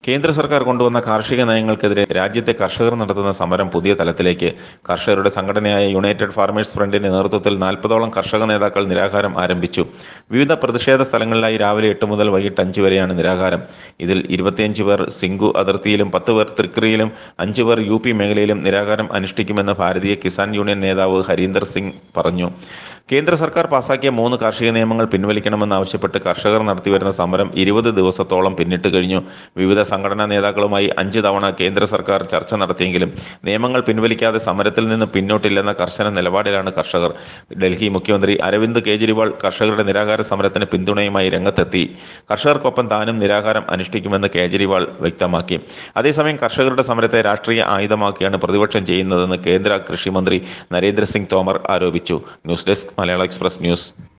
കേന്ദ്ര സർക്കാർ കൊണ്ടുവന്ന കാർഷിക നയങ്ങൾക്കെതിരെ രാജ്യത്തെ കർഷകർ നടത്തുന്ന സമരം പുതിയ തലത്തിലേക്ക് കർഷകരുടെ സംഘടനയായ യുണൈറ്റഡ് ഫാർമേഴ്സ് ഫ്രണ്ടിന്റെ നേതൃത്വത്തിൽ നാൽപ്പതോളം കർഷക നേതാക്കൾ നിരാഹാരം ആരംഭിച്ചു വിവിധ പ്രതിഷേധ സ്ഥലങ്ങളിലായി രാവിലെ എട്ട് മുതൽ വൈകിട്ട് അഞ്ച് വരെയാണ് നിരാഹാരം ഇതിൽ ഇരുപത്തിയഞ്ച് പേർ സിംഗു അതിർത്തിയിലും പത്ത് പേർ ത്രിക്രിയിലും അഞ്ച് പേർ യു പി മേഖലയിലും നിരാഹാരം അനുഷ്ഠിക്കുമെന്ന് ഭാരതീയ കിസാൻ യൂണിയൻ നേതാവ് ഹരീന്ദർ സിംഗ് പറഞ്ഞു കേന്ദ്ര സർക്കാർ പാസാക്കിയ മൂന്ന് കാർഷിക നിയമങ്ങൾ പിൻവലിക്കണമെന്നാവശ്യപ്പെട്ട് കർഷകർ നടത്തിവരുന്ന സമരം ഇരുപത് ദിവസത്തോളം പിന്നിട്ട് കഴിഞ്ഞു വിവിധ സംഘടനാ നേതാക്കളുമായി അഞ്ച് തവണ കേന്ദ്ര സർക്കാർ ചർച്ച നടത്തിയെങ്കിലും നിയമങ്ങൾ പിൻവലിക്കാതെ സമരത്തിൽ നിന്ന് പിന്നോട്ടില്ലെന്ന കർശന നിലപാടിലാണ് കർഷകർ ഡൽഹി മുഖ്യമന്ത്രി അരവിന്ദ് കെജ്രിവാൾ കർഷകരുടെ നിരാഹാര സമരത്തിന് പിന്തുണയുമായി രംഗത്തെത്തി കർഷകർക്കൊപ്പം താനും നിരാഹാരം അനുഷ്ഠിക്കുമെന്ന് കേജ്രിവാൾ വ്യക്തമാക്കി അതേസമയം കർഷകരുടെ സമരത്തെ രാഷ്ട്രീയ ആയുധമാക്കിയാണ് പ്രതിപക്ഷം ചെയ്യുന്നതെന്ന് കേന്ദ്ര കൃഷിമന്ത്രി നരേന്ദ്രസിംഗ് തോമർ ആരോപിച്ചു news desk Malayala express news